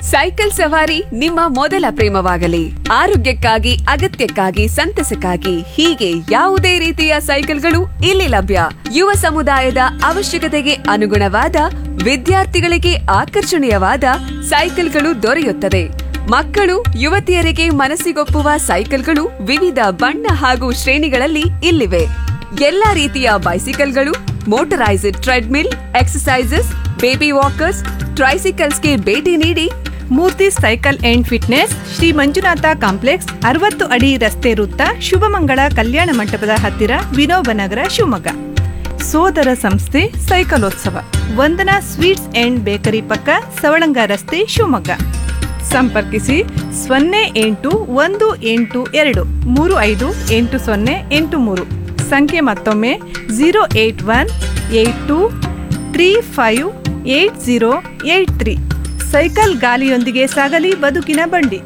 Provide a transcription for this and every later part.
cycle ಸವಾರಿ ನಿಮ್ಮ ಮೊದಲ ಪ್ರೇಮವಾಗಲಿ ಆರೋಗ್ಯಕ್ಕಾಗಿ ಅಗತ್ಯಕ್ಕಾಗಿ ಸಂತಸಕ್ಕಾಗಿ ಹೀಗೆ ಯಾವುದೇ ರೀತಿಯ ಸೈಕಲ್ಗಳು ಇಲ್ಲಿ ಲಭ್ಯ ಯುವ ಸಮುದಾಯದ ಅವಶ್ಯಕತೆಗೆ ಅನುಗುಣವಾದ ವಿದ್ಯಾರ್ಥಿಗಳಿಗೆ ಆಕರ್ಷಣೀಯವಾದ ಸೈಕಲ್ಗಳು ದೊರೆಯುತ್ತದೆ ಮಕ್ಕಳು ಯುವತಿಯರಿಗೆ ಮನಸ್ಸಿಗೊಪ್ಪುವ ಸೈಕಲ್ಗಳು ವಿವಿಧ ಬಣ್ಣ ಹಾಗೂ ಶ್ರೇಣಿಗಳಲ್ಲಿ ಇಲ್ಲಿವೆ ಎಲ್ಲಾ ರೀತಿಯ ಬೈಸಿಕಲ್ಗಳು motorised treadmill exercises baby walkers ಟ್ರೈಸಿಕಲ್ಸ್ಗೆ ಭೇಟಿ ನೀಡಿ Murthy cycle and fitness Shri Manjunatha complex ಅರವತ್ತು ಅಡಿ ರಸ್ತೆ ವೃತ್ತ ಶುಭಮಂಗಳ ಕಲ್ಯಾಣ ಮಂಟಪದ ಹತ್ತಿರ ವಿನೋಬ ನಗರ ಶಿವಮೊಗ್ಗ ಸೋದರ ಸಂಸ್ಥೆ ಸೈಕಲೋತ್ಸವ ವಂದನಾ ಸ್ವೀಟ್ಸ್ ಅಂಡ್ ಬೇಕರಿ ಪಕ್ಕ ಸವಳಂಗ ರಸ್ತೆ ಶಿವಮೊಗ್ಗ ಸಂಪರ್ಕಿಸಿ ಸೊನ್ನೆ ಎಂಟು ಒಂದು ಎಂಟು ಎರಡು ಮೂರು ಐದು ಎಂಟು ಸೊನ್ನೆ ಎಂಟು ಮೂರು ಸಂಖ್ಯೆ ಮತ್ತೊಮ್ಮೆ zero eight one eight two three five eight zero eight three cycle ಗಾಲಿಯೊಂದಿಗೆ ಸಾಗಲಿ ಬದುಕಿನ ಬಂಡಿ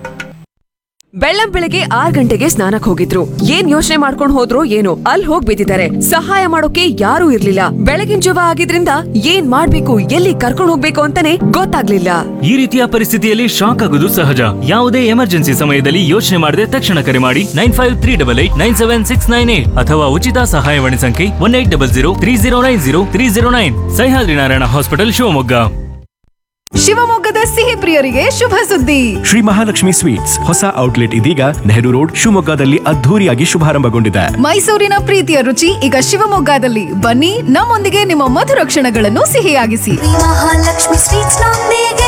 ಬೆಳ್ಳಂ ಬೆಳಗ್ಗೆ ಆರ್ ಗಂಟೆಗೆ ಸ್ನಾನಕ್ ಹೋಗಿದ್ರು ಏನ್ ಯೋಚನೆ ಮಾಡ್ಕೊಂಡ್ ಹೋದ್ರು ಏನೋ ಅಲ್ಲಿ ಹೋಗ್ ಬಿದ್ದಿದ್ದಾರೆ ಸಹಾಯ ಮಾಡೋಕೆ ಯಾರೂ ಇರ್ಲಿಲ್ಲ ಬೆಳಗಿನ ಜವ ಆಗಿದ್ರಿಂದ ಏನ್ ಮಾಡ್ಬೇಕು ಎಲ್ಲಿ ಕರ್ಕೊಂಡ್ ಹೋಗ್ಬೇಕು ಅಂತಾನೆ ಗೊತ್ತಾಗ್ಲಿಲ್ಲ ಈ ರೀತಿಯ ಪರಿಸ್ಥಿತಿಯಲ್ಲಿ ಶಾಕ್ ಆಗುವುದು ಸಹಜ ಯಾವುದೇ ಎಮರ್ಜೆನ್ಸಿ ಸಮಯದಲ್ಲಿ ಯೋಚನೆ ಮಾಡದೆ ತಕ್ಷಣ ಕರೆ ಮಾಡಿ nine five three double eight nine seven six nine eight ಅಥವಾ ಉಚಿತ ಸಹಾಯವಾಣಿ ಸಂಖ್ಯೆ one eight double zero three zero nine zero three zero nine Sahyadri Narayana hospital Shivamogga ಶಿವಮೊಗ್ಗದ ಸಿಹಿ ಪ್ರಿಯರಿಗೆ ಶುಭ ಸುದ್ದಿ ಶ್ರೀ ಮಹಾಲಕ್ಷ್ಮಿ ಸ್ವೀಟ್ಸ್ ಹೊಸ ಔಟ್ಲೆಟ್ ಇದೀಗ ನೆಹರು ರೋಡ್ ಶಿವಮೊಗ್ಗದಲ್ಲಿ ಅದ್ಧೂರಿಯಾಗಿ ಶುಭಾರಂಭಗೊಂಡಿದೆ ಮೈಸೂರಿನ ಪ್ರೀತಿಯ ರುಚಿ ಈಗ ಶಿವಮೊಗ್ಗದಲ್ಲಿ ಬನ್ನಿ ನಮ್ಮೊಂದಿಗೆ ನಿಮ್ಮ ಮಧುರ ಕ್ಷಣಗಳನ್ನು ಸಿಹಿಯಾಗಿಸಿ ಮಹಾಲಕ್ಷ್ಮಿ ಸ್ವೀಟ್ಸ್ ನೊಂದಿಗೆ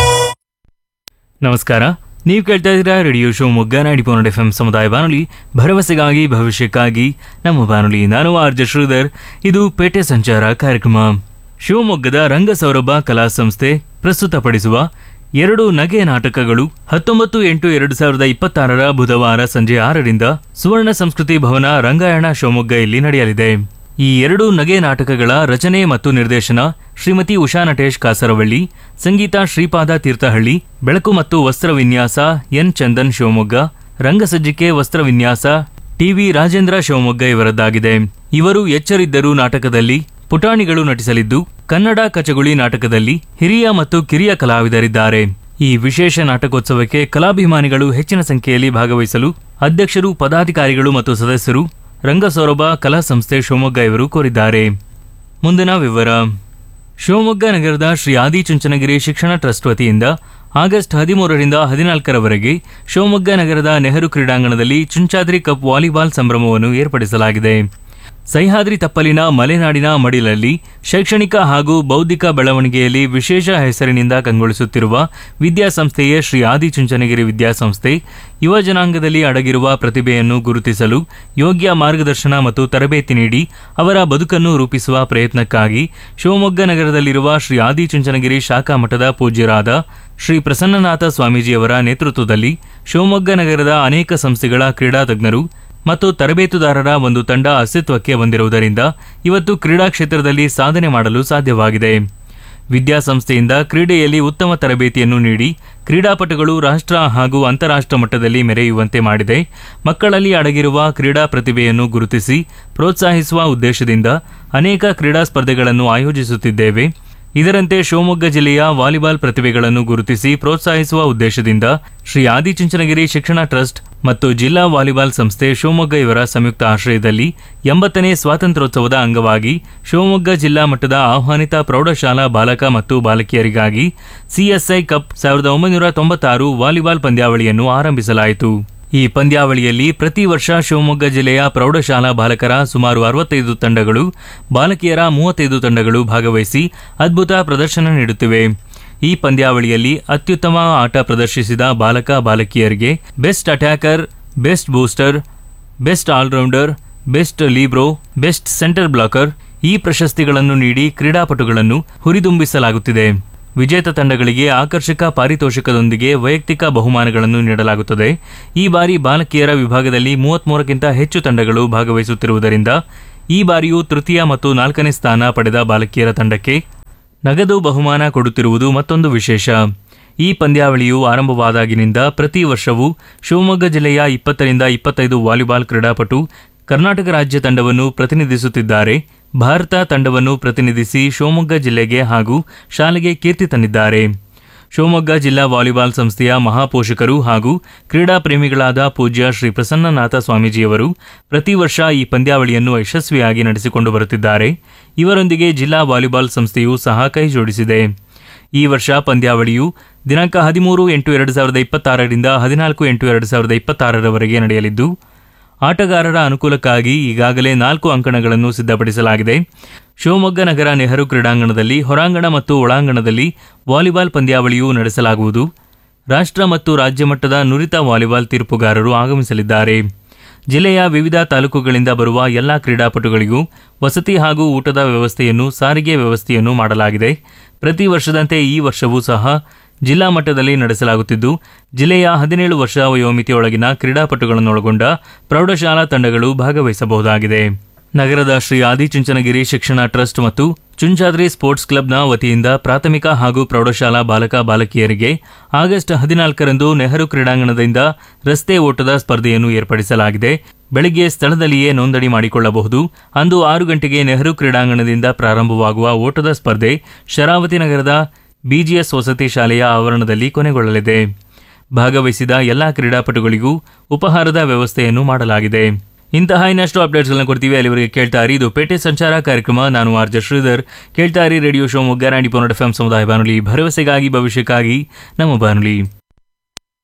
ನಮಸ್ಕಾರ ನೀವು ಕೇಳ್ತಾ ಇದ್ದೀರಾ ರೇಡಿಯೋ ಶಿವಮೊಗ್ಗ ನಾಡಿ ಪೋನಡ್ ಎಫ್ ಎಂ ಸಮುದಾಯ ಬಾನುಲಿ ಭರವಸೆಗಾಗಿ ಭವಿಷ್ಯಕ್ಕಾಗಿ ನಮ್ಮ ಬಾನುಲಿ ನಾನು ಆರ್ ಜೆ ಶ್ರೀಧರ್ ಇದು ಪೇಟೆ ಸಂಚಾರ ಕಾರ್ಯಕ್ರಮ ಶಿವಮೊಗ್ಗದ ರಂಗಸೌರಭ ಕಲಾ ಸಂಸ್ಥೆ ಪ್ರಸ್ತುತಪಡಿಸುವ ಎರಡು ನಗೆ ನಾಟಕಗಳು ಹತ್ತೊಂಬತ್ತು ಎಂಟು ಎರಡು ಸಾವಿರದ ಇಪ್ಪತ್ತಾರರ ಬುಧವಾರ ಸಂಜೆ ಆರರಿಂದ ಸುವರ್ಣ ಸಂಸ್ಕೃತಿ ಭವನ ರಂಗಾಯಣ ಶಿವಮೊಗ್ಗ ಇಲ್ಲಿ ನಡೆಯಲಿದೆ ಈ ಎರಡು ನಗೆ ನಾಟಕಗಳ ರಚನೆ ಮತ್ತು ನಿರ್ದೇಶನ ಶ್ರೀಮತಿ ಉಷಾ ನಟೇಶ್ ಕಾಸರವಳ್ಳಿ ಸಂಗೀತ ಶ್ರೀಪಾದ ತೀರ್ಥಹಳ್ಳಿ ಬೆಳಕು ಮತ್ತು ವಸ್ತ್ರ ವಿನ್ಯಾಸ ಎನ್ ಚಂದನ್ ಶಿವಮೊಗ್ಗ ರಂಗಸಜ್ಜಿಕೆ ವಸ್ತ್ರ ವಿನ್ಯಾಸ ಟಿವಿ ರಾಜೇಂದ್ರ ಶಿವಮೊಗ್ಗ ಇವರದ್ದಾಗಿದೆ ಇವರು ಎಚ್ಚರಿದ್ದರು ನಾಟಕದಲ್ಲಿ ಪುಟಾಣಿಗಳು ನಟಿಸಲಿದ್ದು ಕನ್ನಡ ಕಚಗುಳಿ ನಾಟಕದಲ್ಲಿ ಹಿರಿಯ ಮತ್ತು ಕಿರಿಯ ಕಲಾವಿದರಿದ್ದಾರೆ ಈ ವಿಶೇಷ ನಾಟಕೋತ್ಸವಕ್ಕೆ ಕಲಾಭಿಮಾನಿಗಳು ಹೆಚ್ಚಿನ ಸಂಖ್ಯೆಯಲ್ಲಿ ಭಾಗವಹಿಸಲು ಅಧ್ಯಕ್ಷರು ಪದಾಧಿಕಾರಿಗಳು ಮತ್ತು ಸದಸ್ಯರು ರಂಗಸೌರಭ ಕಲಾ ಸಂಸ್ಥೆ ಶಿವಮೊಗ್ಗ ಇವರು ಕೋರಿದ್ದಾರೆ ಮುಂದಿನ ವಿವರ ಶಿವಮೊಗ್ಗ ನಗರದ ಶ್ರೀ ಆದಿಚುಂಚನಗಿರಿ ಶಿಕ್ಷಣ ಟ್ರಸ್ಟ್ ವತಿಯಿಂದ ಆಗಸ್ಟ್ ಹದಿಮೂರರಿಂದ ಹದಿನಾಲ್ಕರವರೆಗೆ ಶಿವಮೊಗ್ಗ ನಗರದ ನೆಹರು ಕ್ರೀಡಾಂಗಣದಲ್ಲಿ ಚುಂಚಾದ್ರಿ ಕಪ್ ವಾಲಿಬಾಲ್ ಸಂಭ್ರಮವನ್ನು ಏರ್ಪಡಿಸಲಾಗಿದೆ ಸಹ್ಯಾದ್ರಿ ತಪ್ಪಲಿನ ಮಲೆನಾಡಿನ ಮಡಿಲಲ್ಲಿ ಶೈಕ್ಷಣಿಕ ಹಾಗೂ ಬೌದ್ಧಿಕ ಬೆಳವಣಿಗೆಯಲ್ಲಿ ವಿಶೇಷ ಹೆಸರಿನಿಂದ ಕಂಗೊಳಿಸುತ್ತಿರುವ ವಿದ್ಯಾಸಂಸ್ಥೆಯೇ ಶ್ರೀ ಆದಿಚುಂಚನಗಿರಿ ವಿದ್ಯಾಸಂಸ್ಥೆ ಯುವ ಜನಾಂಗದಲ್ಲಿ ಅಡಗಿರುವ ಪ್ರತಿಭೆಯನ್ನು ಗುರುತಿಸಲು ಯೋಗ್ಯ ಮಾರ್ಗದರ್ಶನ ಮತ್ತು ತರಬೇತಿ ನೀಡಿ ಅವರ ಬದುಕನ್ನು ರೂಪಿಸುವ ಪ್ರಯತ್ನಕ್ಕಾಗಿ ಶಿವಮೊಗ್ಗ ನಗರದಲ್ಲಿರುವ ಶ್ರೀ ಆದಿಚುಂಚನಗಿರಿ ಶಾಖಾ ಮಠದ ಪೂಜ್ಯರಾದ ಶ್ರೀ ಪ್ರಸನ್ನನಾಥ ಸ್ವಾಮೀಜಿಯವರ ನೇತೃತ್ವದಲ್ಲಿ ಶಿವಮೊಗ್ಗ ನಗರದ ಅನೇಕ ಸಂಸ್ಥೆಗಳ ಕ್ರೀಡಾ ತಜ್ಞರು ಮತ್ತು ತರಬೇತುದಾರರ ಒಂದು ತಂಡ ಅಸ್ತಿತ್ವಕ್ಕೆ ಬಂದಿರುವುದರಿಂದ ಇವತ್ತು ಕ್ರೀಡಾ ಕ್ಷೇತ್ರದಲ್ಲಿ ಸಾಧನೆ ಮಾಡಲು ಸಾಧ್ಯವಾಗಿದೆ ವಿದ್ಯಾಸಂಸ್ಥೆಯಿಂದ ಕ್ರೀಡೆಯಲ್ಲಿ ಉತ್ತಮ ತರಬೇತಿಯನ್ನು ನೀಡಿ ಕ್ರೀಡಾಪಟುಗಳು ರಾಷ್ಟ್ರ ಹಾಗೂ ಅಂತಾರಾಷ್ಟ್ರ ಮಟ್ಟದಲ್ಲಿ ಮೆರೆಯುವಂತೆ ಮಾಡಿದೆ ಮಕ್ಕಳಲ್ಲಿ ಅಡಗಿರುವ ಕ್ರೀಡಾ ಪ್ರತಿಭೆಯನ್ನು ಗುರುತಿಸಿ ಪ್ರೋತ್ಸಾಹಿಸುವ ಉದ್ದೇಶದಿಂದ ಅನೇಕ ಕ್ರೀಡಾ ಸ್ಪರ್ಧೆಗಳನ್ನು ಆಯೋಜಿಸುತ್ತಿದ್ದೇವೆ ಇದರಂತೆ ಶಿವಮೊಗ್ಗ ಜಿಲ್ಲೆಯ ವಾಲಿಬಾಲ್ ಪ್ರತಿಭೆಗಳನ್ನು ಗುರುತಿಸಿ ಪ್ರೋತ್ಸಾಹಿಸುವ ಉದ್ದೇಶದಿಂದ ಶ್ರೀ ಆದಿಚುಂಚನಗಿರಿ ಶಿಕ್ಷಣ ಟ್ರಸ್ಟ್ ಮತ್ತು ಜಿಲ್ಲಾ ವಾಲಿಬಾಲ್ ಸಂಸ್ಥೆ ಶಿವಮೊಗ್ಗ ಇವರ ಸಂಯುಕ್ತ ಆಶ್ರಯದಲ್ಲಿ ಎಂಬತ್ತನೇ ಸ್ವಾತಂತ್ರ್ಯೋತ್ಸವದ ಅಂಗವಾಗಿ ಶಿವಮೊಗ್ಗ ಜಿಲ್ಲಾ ಮಟ್ಟದ ಆಹ್ವಾನಿತ ಪ್ರೌಢಶಾಲಾ ಬಾಲಕ ಮತ್ತು ಬಾಲಕಿಯರಿಗಾಗಿ ಸಿಎಸ್ಐ ಕಪ್ ಸಾವಿರದ ಒಂಬೈನೂರ ತೊಂಬತ್ತಾರು ವಾಲಿಬಾಲ್ ಪಂದ್ಯಾವಳಿಯನ್ನು ಆರಂಭಿಸಲಾಯಿತು ಈ ಪಂದ್ಯಾವಳಿಯಲ್ಲಿ ಪ್ರತಿ ವರ್ಷ ಶಿವಮೊಗ್ಗ ಜಿಲ್ಲೆಯ ಪ್ರೌಢಶಾಲಾ ಬಾಲಕರ ಸುಮಾರು ಅರವತ್ತೈದು ತಂಡಗಳು ಬಾಲಕಿಯರ ಮೂವತ್ತೈದು ತಂಡಗಳು ಭಾಗವಹಿಸಿ ಅದ್ಭುತ ಪ್ರದರ್ಶನ ನೀಡುತ್ತಿವೆ ಈ ಪಂದ್ಯಾವಳಿಯಲ್ಲಿ ಅತ್ಯುತ್ತಮ ಆಟ ಪ್ರದರ್ಶಿಸಿದ ಬಾಲಕ ಬಾಲಕಿಯರಿಗೆ best attacker best booster best allrounder best libero best centre blocker ಈ ಪ್ರಶಸ್ತಿಗಳನ್ನು ನೀಡಿ ಕ್ರೀಡಾಪಟುಗಳನ್ನು ಹುರಿದುಂಬಿಸಲಾಗುತ್ತಿದೆ ವಿಜೇತ ತಂಡಗಳಿಗೆ ಆಕರ್ಷಕ ಪಾರಿತೋಷಕದೊಂದಿಗೆ ವೈಯಕ್ತಿಕ ಬಹುಮಾನಗಳನ್ನು ನೀಡಲಾಗುತ್ತದೆ ಈ ಬಾರಿ ಬಾಲಕಿಯರ ವಿಭಾಗದಲ್ಲಿ ಮೂವತ್ಮೂರಕ್ಕಿಂತ ಹೆಚ್ಚು ತಂಡಗಳು ಭಾಗವಹಿಸುತ್ತಿರುವುದರಿಂದ ಈ ಬಾರಿಯೂ ತೃತೀಯ ಮತ್ತು ನಾಲ್ಕನೇ ಸ್ಥಾನ ಪಡೆದ ಬಾಲಕಿಯರ ತಂಡಕ್ಕೆ ನಗದು ಬಹುಮಾನ ಕೊಡುತ್ತಿರುವುದು ಮತ್ತೊಂದು ವಿಶೇಷ ಈ ಪಂದ್ಯಾವಳಿಯು ಆರಂಭವಾದಾಗಿನಿಂದ ಪ್ರತಿ ವರ್ಷವೂ ಶಿವಮೊಗ್ಗ ಜಿಲ್ಲೆಯ ಇಪ್ಪತ್ತರಿಂದ ಇಪ್ಪತ್ತೈದು ವಾಲಿಬಾಲ್ ಕ್ರೀಡಾಪಟು ಕರ್ನಾಟಕ ರಾಜ್ಯ ತಂಡವನ್ನು ಪ್ರತಿನಿಧಿಸುತ್ತಿದ್ದಾರೆ ಭಾರತ ತಂಡವನ್ನು ಪ್ರತಿನಿಧಿಸಿ ಶಿವಮೊಗ್ಗ ಜಿಲ್ಲೆಗೆ ಹಾಗೂ ಶಾಲೆಗೆ ಕೀರ್ತಿ ತಂದಿದ್ದಾರೆ ಶಿವಮೊಗ್ಗ ಜಿಲ್ಲಾ ವಾಲಿಬಾಲ್ ಸಂಸ್ಥೆಯ ಮಹಾಪೋಷಕರು ಹಾಗೂ ಕ್ರೀಡಾ ಪ್ರೇಮಿಗಳಾದ ಪೂಜ್ಯ ಶ್ರೀ ಪ್ರಸನ್ನನಾಥ ಸ್ವಾಮೀಜಿಯವರು ಪ್ರತಿ ವರ್ಷ ಈ ಪಂದ್ಯಾವಳಿಯನ್ನು ಯಶಸ್ವಿಯಾಗಿ ನಡೆಸಿಕೊಂಡು ಬರುತ್ತಿದ್ದಾರೆ ಇವರೊಂದಿಗೆ ಜಿಲ್ಲಾ ವಾಲಿಬಾಲ್ ಸಂಸ್ಥೆಯು ಸಹ ಕೈ ಜೋಡಿಸಿದೆ ಈ ವರ್ಷ ಪಂದ್ಯಾವಳಿಯು ದಿನಾಂಕ ಹದಿಮೂರು ಎಂಟು ಎರಡು ಸಾವಿರದ ಇಪ್ಪತ್ತಾರರಿಂದ ಹದಿನಾಲ್ಕು ಎಂಟು ಎರಡು ಸಾವಿರದ ಇಪ್ಪತ್ತಾರರವರೆಗೆ ನಡೆಯಲಿದ್ದು ಆಟಗಾರರ ಅನುಕೂಲಕ್ಕಾಗಿ ಈಗಾಗಲೇ ನಾಲ್ಕು ಅಂಕಣಗಳನ್ನು ಸಿದ್ಧಪಡಿಸಲಾಗಿದೆ ಶಿವಮೊಗ್ಗ ನಗರ ನೆಹರು ಕ್ರೀಡಾಂಗಣದಲ್ಲಿ ಹೊರಾಂಗಣ ಮತ್ತು ಒಳಾಂಗಣದಲ್ಲಿ ವಾಲಿಬಾಲ್ ಪಂದ್ಯಾವಳಿಯು ನಡೆಸಲಾಗುವುದು ರಾಷ್ಟ್ರ ಮತ್ತು ರಾಜ್ಯ ಮಟ್ಟದ ನುರಿತ ವಾಲಿಬಾಲ್ ತೀರ್ಪುಗಾರರು ಆಗಮಿಸಲಿದ್ದಾರೆ ಜಿಲ್ಲೆಯ ವಿವಿಧ ತಾಲೂಕುಗಳಿಂದ ಬರುವ ಎಲ್ಲ ಕ್ರೀಡಾಪಟುಗಳಿಗೂ ವಸತಿ ಹಾಗೂ ಊಟದ ವ್ಯವಸ್ಥೆಯನ್ನು ಸಾರಿಗೆ ವ್ಯವಸ್ಥೆಯನ್ನು ಮಾಡಲಾಗಿದೆ ಪ್ರತಿ ವರ್ಷದಂತೆ ಈ ವರ್ಷವೂ ಸಹ ಜಿಲ್ಲಾ ಮಟ್ಟದಲ್ಲಿ ನಡೆಸಲಾಗುತ್ತಿದ್ದು ಜಿಲ್ಲೆಯ ಹದಿನೇಳು ವರ್ಷ ವಯೋಮಿತಿಯೊಳಗಿನ ಕ್ರೀಡಾಪಟುಗಳನ್ನೊಳಗೊಂಡ ಪ್ರೌಢಶಾಲಾ ತಂಡಗಳು ಭಾಗವಹಿಸಬಹುದಾಗಿದೆ ನಗರದ ಶ್ರೀ ಆದಿಚುಂಚನಗಿರಿ ಶಿಕ್ಷಣ ಟ್ರಸ್ಟ್ ಮತ್ತು ಚುಂಚಾದ್ರಿ ಸ್ಪೋರ್ಟ್ಸ್ ಕ್ಲಬ್ನ ವತಿಯಿಂದ ಪ್ರಾಥಮಿಕ ಹಾಗೂ ಪ್ರೌಢಶಾಲಾ ಬಾಲಕ ಬಾಲಕಿಯರಿಗೆ ಆಗಸ್ಟ್ ಹದಿನಾಲ್ಕರಂದು ನೆಹರು ಕ್ರೀಡಾಂಗಣದಿಂದ ರಸ್ತೆ ಓಟದ ಸ್ಪರ್ಧೆಯನ್ನು ಏರ್ಪಡಿಸಲಾಗಿದೆ ಬೆಳಗ್ಗೆ ಸ್ಥಳದಲ್ಲಿಯೇ ನೋಂದಣಿ ಮಾಡಿಕೊಳ್ಳಬಹುದು ಅಂದು ಆರು ಗಂಟೆಗೆ ನೆಹರು ಕ್ರೀಡಾಂಗಣದಿಂದ ಪ್ರಾರಂಭವಾಗುವ ಓಟದ ಸ್ಪರ್ಧೆ ಶರಾವತಿ ನಗರದ ಬಿಜಿಎಸ್ ವಸತಿ ಶಾಲೆಯ ಆವರಣದಲ್ಲಿ ಕೊನೆಗೊಳ್ಳಲಿದೆ ಭಾಗವಹಿಸಿದ ಎಲ್ಲಾ ಕ್ರೀಡಾಪಟುಗಳಿಗೂ ಉಪಹಾರದ ವ್ಯವಸ್ಥೆಯನ್ನು ಮಾಡಲಾಗಿದೆ ಇಂತಹ ಇನ್ನಷ್ಟು ಅಪ್ಡೇಟ್ಸ್ಗಳನ್ನ ಕೊಡ್ತೀವಿ ಅಲ್ಲಿವರೆಗೆ ಕೇಳ್ತಾ ಇರಿ ಇದು ಪೇಟೆ ಸಂಚಾರ ಕಾರ್ಯಕ್ರಮ ನಾನು ಆರ್ ಜೆ ಶ್ರೀಧರ್ ಕೇಳ್ತಾ ಇರಿ ರೇಡಿಯೋ ಶೋ ಮೊಗ್ಗ ನಾಡಿ ಪೊನ್ನಡ ಎಫ್ ಸಮುದಾಯ ಬಾನುಲಿ ಭರವಸೆಗಾಗಿ ಭವಿಷ್ಯಕ್ಕಾಗಿ ನಮ್ಮ ಬಾನುಲಿ